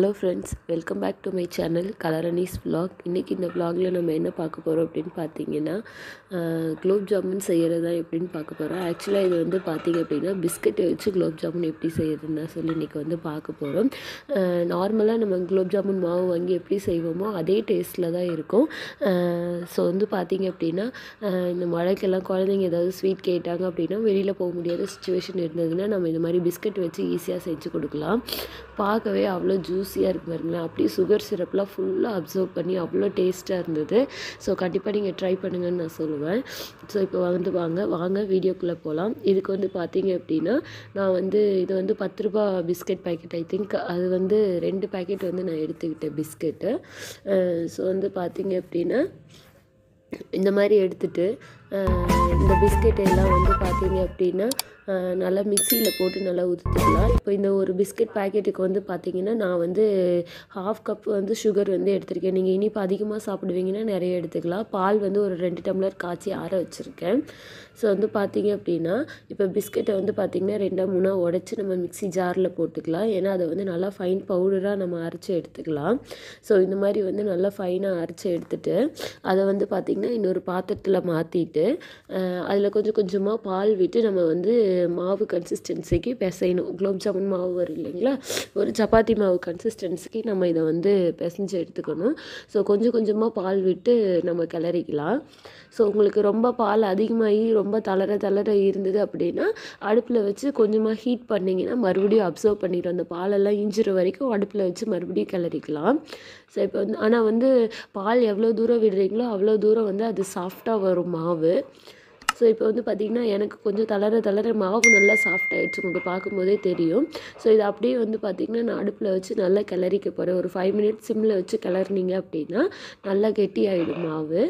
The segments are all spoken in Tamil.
hello friends welcome back to my channel கலரனிஸ் vlog இன்றைக்கி இந்த vlogல நம்ம என்ன பார்க்க போகிறோம் அப்படின்னு பார்த்தீங்கன்னா குலோப் ஜாமுன் செய்கிறது தான் எப்படின்னு பார்க்க போகிறோம் ஆக்சுவலாக இது வந்து பார்த்தீங்க அப்படின்னா பிஸ்கட்டை வச்சு குலோப் ஜாமுன் எப்படி செய்யறதுன்னு தான் சொல்லி இன்றைக்கி வந்து பார்க்க போகிறோம் நார்மலாக நம்ம குலோப் ஜாமுன் மாவு வாங்கி எப்படி செய்வோமோ அதே டேஸ்ட்டில் தான் இருக்கும் ஸோ வந்து பார்த்தீங்க அப்படின்னா அஹ் இந்த மழைக்கெல்லாம் குழந்தைங்க ஏதாவது ஸ்வீட் கேட்டாங்க அப்படின்னா வெளியில் போக முடியாத சுச்சுவேஷன் இருந்ததுன்னா நம்ம இந்த மாதிரி பிஸ்கட் வச்சு ஈஸியாக செஞ்சு கொடுக்கலாம் பார்க்கவே அவ்வளோ ஜூஸியாக இருக்கு பாருங்களேன் அப்படியே சுகர் சிரப்லாம் ஃபுல்லாக அப்சர்வ் பண்ணி அவ்வளோ டேஸ்ட்டாக இருந்தது ஸோ கண்டிப்பாக நீங்கள் ட்ரை பண்ணுங்கன்னு நான் சொல்லுவேன் ஸோ இப்போ வந்து வாங்க வாங்க வீடியோக்குள்ளே போகலாம் இதுக்கு வந்து பார்த்தீங்க அப்படின்னா நான் வந்து இது வந்து பத்து ரூபா பிஸ்கட் பாக்கெட் ஐ திங்க் அது வந்து ரெண்டு பாக்கெட் வந்து நான் எடுத்துக்கிட்டேன் பிஸ்கெட்டு ஸோ வந்து பார்த்தீங்க அப்படின்னா இந்த மாதிரி எடுத்துட்டு அஹ் இந்த பிஸ்கெட் எல்லாம் வந்து பார்த்தீங்க அப்படின்னா அஹ் நல்லா மிக்சியில் போட்டு நல்லா ஊற்றிக்கலாம் இப்போ இந்த ஒரு பிஸ்கெட் பாக்கெட்டுக்கு வந்து பார்த்தீங்கன்னா நான் வந்து ஹாஃப் கப் வந்து சுகர் வந்து எடுத்திருக்கேன் நீங்கள் இனிப்பு அதிகமாக சாப்பிடுவீங்கன்னா நிறைய எடுத்துக்கலாம் பால் வந்து ஒரு ரெண்டு டம்ளர் காய்ச்சி ஆற வச்சுருக்கேன் ஸோ வந்து பார்த்தீங்க அப்படின்னா இப்போ பிஸ்கெட்டை வந்து பார்த்திங்கன்னா ரெண்டாக மூணாக உடச்சி நம்ம மிக்ஸி ஜாரில் போட்டுக்கலாம் ஏன்னா அதை வந்து நல்லா ஃபைன் பவுடராக நம்ம அரைச்சி எடுத்துக்கலாம் ஸோ இந்த மாதிரி வந்து நல்லா ஃபைனாக அரைச்சி எடுத்துட்டு அதை வந்து பார்த்திங்கன்னா இன்னொரு பாத்திரத்தில் மாற்றிட்டு அதில் கொஞ்சம் கொஞ்சமாக பால் விட்டு நம்ம வந்து மாவு கன்சிஸ்டன்சிக்கு பிசையணும் குலோப் ஜாமுன் மாவு வரும் இல்லைங்களா ஒரு சப்பாத்தி மாவு கன்சிஸ்டன்சிக்கு நம்ம இதை வந்து பிசைஞ்சு எடுத்துக்கணும் ஸோ கொஞ்சம் கொஞ்சமாக பால் விட்டு நம்ம கிளறிக்கலாம் ஸோ உங்களுக்கு ரொம்ப பால் அதிகமாகி ரொம்ப தளர தளர இருந்தது அப்படின்னா அடுப்பில் வச்சு கொஞ்சமாக ஹீட் பண்ணிங்கன்னா மறுபடியும் அப்சர்வ் பண்ணிடும் அந்த பாலெல்லாம் இஞ்சிற வரைக்கும் அடுப்பில் வச்சு மறுபடியும் கிளறிக்கலாம் ஸோ இப்போ வந்து ஆனால் வந்து பால் எவ்வளோ தூரம் விடுறீங்களோ அவ்வளோ தூரம் வந்து அது சாஃப்டாக வரும் மாவு ஸோ இப்போ வந்து பார்த்திங்கன்னா எனக்கு கொஞ்சம் தளர தளர மாவு நல்லா சாஃப்ட் ஆயிடுச்சு உங்களுக்கு பார்க்கும்போதே தெரியும் ஸோ இது அப்படியே வந்து பார்த்திங்கன்னா நான் அடுப்பில் வச்சு நல்லா கிளறிக்க போகிறேன் ஒரு ஃபைவ் மினிட்ஸ் சிம்மில் வச்சு கிளறினீங்க அப்படின்னா நல்லா கெட்டி ஆகிடும் மாவு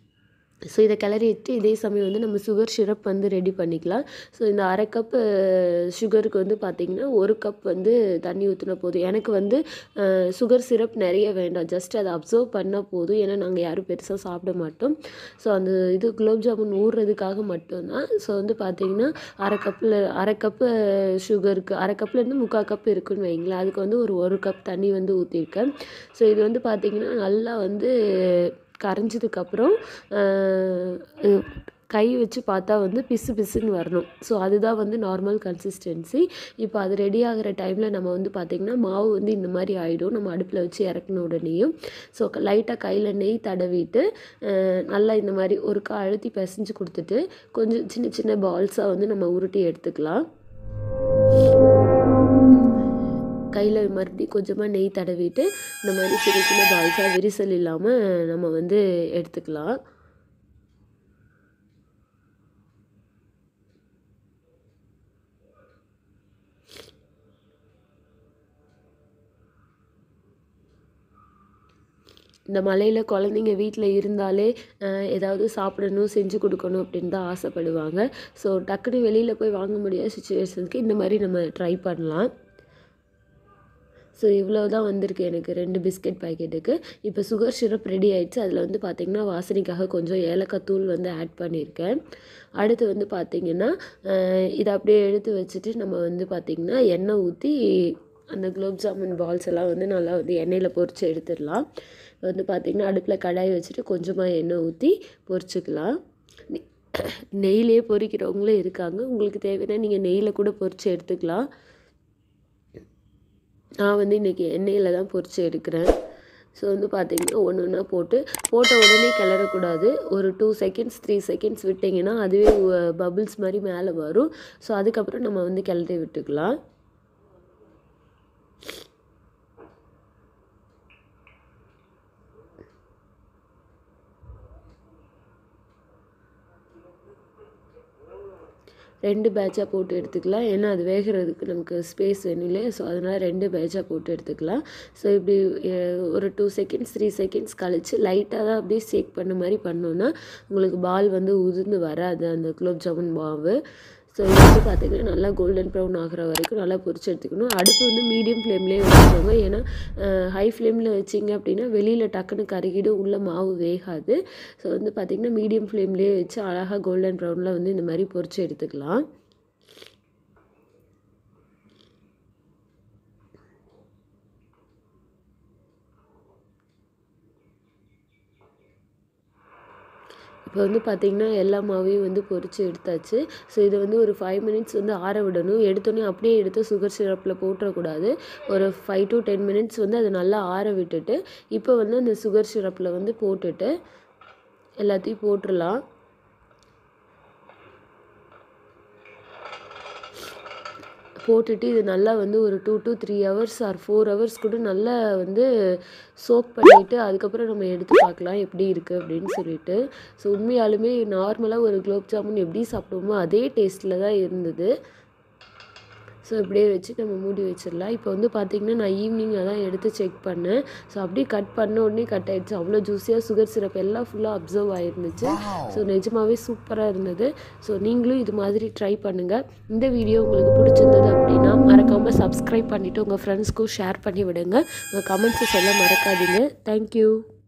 ஸோ இதை கிளறி வச்சு இதே சமயம் வந்து நம்ம சுகர் சிரப் வந்து ரெடி பண்ணிக்கலாம் ஸோ இந்த அரை கப்பு சுகருக்கு வந்து பார்த்திங்கன்னா ஒரு கப் வந்து தண்ணி ஊற்றினா போதும் எனக்கு வந்து சுகர் சிரப் நிறைய வேண்டாம் ஜஸ்ட் அதை அப்சர்வ் பண்ணால் போதும் ஏன்னா நாங்கள் யாரும் பெருசாக சாப்பிட மாட்டோம் ஸோ அந்த இது குலோப் ஜாமுன் ஊறுறதுக்காக மட்டும்தான் ஸோ வந்து பார்த்திங்கன்னா அரை கப்பில் அரை கப்பு சுகருக்கு அரை கப்லேருந்து முக்கால் கப் இருக்குன்னு வைங்களேன் அதுக்கு வந்து ஒரு ஒரு கப் தண்ணி வந்து ஊற்றிருக்கேன் ஸோ இது வந்து பார்த்திங்கன்னா நல்லா வந்து கரைஞ்சதுக்கப்புறம் கை வச்சு பார்த்தா வந்து பிசு பிசுன்னு வரணும் ஸோ அதுதான் வந்து நார்மல் கன்சிஸ்டன்சி இப்போ அது ரெடி ஆகிற டைமில் நம்ம வந்து பார்த்திங்கன்னா மாவு வந்து இந்த மாதிரி ஆகிடும் நம்ம அடுப்பில் வச்சு இறக்குன உடனேயும் ஸோ லைட்டாக கையில் நெய் தடவிட்டு நல்லா இந்த மாதிரி ஒரு கா அழுத்தி பிசைஞ்சு கொடுத்துட்டு கொஞ்சம் சின்ன சின்ன பால்ஸாக வந்து நம்ம உருட்டி எடுத்துக்கலாம் கையில் மறுபடியும் கொஞ்சமாக நெய் தடவிட்டு இந்த மாதிரி சின்ன சின்ன பால்ஸாக விரிசல் இல்லாமல் நம்ம வந்து எடுத்துக்கலாம் இந்த மலையில் குழந்தைங்க வீட்டில் இருந்தாலே ஏதாவது சாப்பிடணும் செஞ்சு கொடுக்கணும் அப்படின்னு தான் ஆசைப்படுவாங்க ஸோ டக்குன்னு வெளியில் போய் வாங்க முடியாத சுச்சுவேஷனுக்கு இந்த மாதிரி நம்ம ட்ரை பண்ணலாம் ஸோ இவ்வளோ தான் வந்திருக்கு எனக்கு ரெண்டு பிஸ்கட் பாக்கெட்டுக்கு இப்போ சுகர் சிரப் ரெடி ஆகிடுச்சு அதில் வந்து பார்த்திங்கன்னா வாசனைக்காக கொஞ்சம் ஏலக்காய் தூள் வந்து ஆட் பண்ணியிருக்கேன் அடுத்து வந்து பார்த்திங்கன்னா இதை அப்படியே எடுத்து வச்சுட்டு நம்ம வந்து பார்த்திங்கன்னா எண்ணெய் ஊற்றி அந்த குலோப் ஜாமுன் பால்ஸ் எல்லாம் வந்து நல்லா வந்து எண்ணெயில் பொரித்து எடுத்துடலாம் வந்து பார்த்திங்கன்னா அடுப்பில் கடாய் வச்சுட்டு கொஞ்சமாக எண்ணெய் ஊற்றி பொரிச்சுக்கலாம் நெய்லேயே பொரிக்கிறவங்களே இருக்காங்க உங்களுக்கு தேவைன்னா நீங்கள் நெய்யில் கூட பொரித்து எடுத்துக்கலாம் நான் வந்து இன்றைக்கி எண்ணெயில் தான் பொரித்து எடுக்கிறேன் ஸோ வந்து பார்த்திங்கன்னா ஒன்று ஒன்றா போட்டு போட்ட உடனே கிளறக்கூடாது ஒரு டூ செகண்ட்ஸ் த்ரீ செகண்ட்ஸ் விட்டிங்கன்னா அதுவே பபுள்ஸ் மாதிரி மேலே வரும் ஸோ அதுக்கப்புறம் நம்ம வந்து கிளறி விட்டுக்கலாம் ரெண்டு பேட்சாக போட்டு எடுத்துக்கலாம் ஏன்னா அது வேகிறதுக்கு நமக்கு ஸ்பேஸ் வேணும் இல்லையா ஸோ அதனால் ரெண்டு பேட்சாக போட்டு எடுத்துக்கலாம் ஸோ இப்படி ஒரு டூ செகண்ட்ஸ் த்ரீ செகண்ட்ஸ் கழித்து லைட்டாக தான் அப்படியே ஷேக் பண்ண மாதிரி பண்ணோன்னா உங்களுக்கு பால் வந்து உதிர்ந்து வராது அந்த குலோப் ஜாமுன் மாவு ஸோ இது வந்து பார்த்திங்கன்னா நல்லா கோல்டன் ப்ரௌன் ஆகிற வரைக்கும் நல்லா பொரிச்சு எடுத்துக்கணும் அடுப்பு வந்து மீடியம் ஃப்ளேம்லேயே வச்சுக்கோங்க ஏன்னா ஹை ஃப்ளேமில் வச்சிங்க அப்படின்னா வெளியில் டக்குன்னு கருகிடும் உள்ளே மாவு வேகாது ஸோ வந்து பார்த்திங்கன்னா மீடியம் ஃப்ளேம்லேயே வச்சு அழகாக கோல்டன் ப்ரௌனில் வந்து இந்த மாதிரி பொரிச்சு எடுத்துக்கலாம் இப்போ வந்து பார்த்திங்கன்னா எல்லா மாவையும் வந்து பொரித்து எடுத்தாச்சு ஸோ இதை வந்து ஒரு ஃபைவ் மினிட்ஸ் வந்து ஆற விடணும் எடுத்தோடனே அப்படியே எடுத்து சுகர் சிரப்பில் போட்டுறக்கூடாது ஒரு ஃபைவ் டு டென் மினிட்ஸ் வந்து அதை நல்லா ஆற விட்டுட்டு இப்போ வந்து அந்த சுகர் சிரப்பில் வந்து போட்டுட்டு எல்லாத்தையும் போட்டுடலாம் போட்டுட்டு இது நல்லா வந்து ஒரு two to three hours or four hours கூட நல்லா வந்து சோக் பண்ணிவிட்டு அதுக்கப்புறம் நம்ம எடுத்து பார்க்கலாம் எப்படி இருக்குது அப்படின்னு சொல்லிட்டு ஸோ உண்மையாலுமே நார்மலாக ஒரு குலோப் ஜாமுன் எப்படி சாப்பிடுவோமோ அதே டேஸ்ட்டில் தான் இருந்தது ஸோ இப்படியே வச்சு நம்ம மூடி வச்சிடலாம் இப்போ வந்து பார்த்திங்கன்னா நான் ஈவினிங் தான் எடுத்து செக் பண்ணேன் ஸோ அப்படியே கட் பண்ண உடனே கட் ஆகிடுச்சு அவ்வளோ ஜூஸியாக சுகர் சிரப் எல்லாம் ஃபுல்லாக அப்சர்வ் ஆயிருந்துச்சு ஸோ நிஜமாகவே சூப்பராக இருந்தது ஸோ நீங்களும் இது மாதிரி ட்ரை பண்ணுங்கள் இந்த வீடியோ உங்களுக்கு பிடிச்சிருந்தது அப்படின்னா மறக்காமல் சப்ஸ்கிரைப் பண்ணிவிட்டு உங்கள் ஃப்ரெண்ட்ஸ்க்கும் ஷேர் பண்ணி விடுங்க உங்கள் கமெண்ட்ஸை சொல்ல மறக்காதீங்க தேங்க்யூ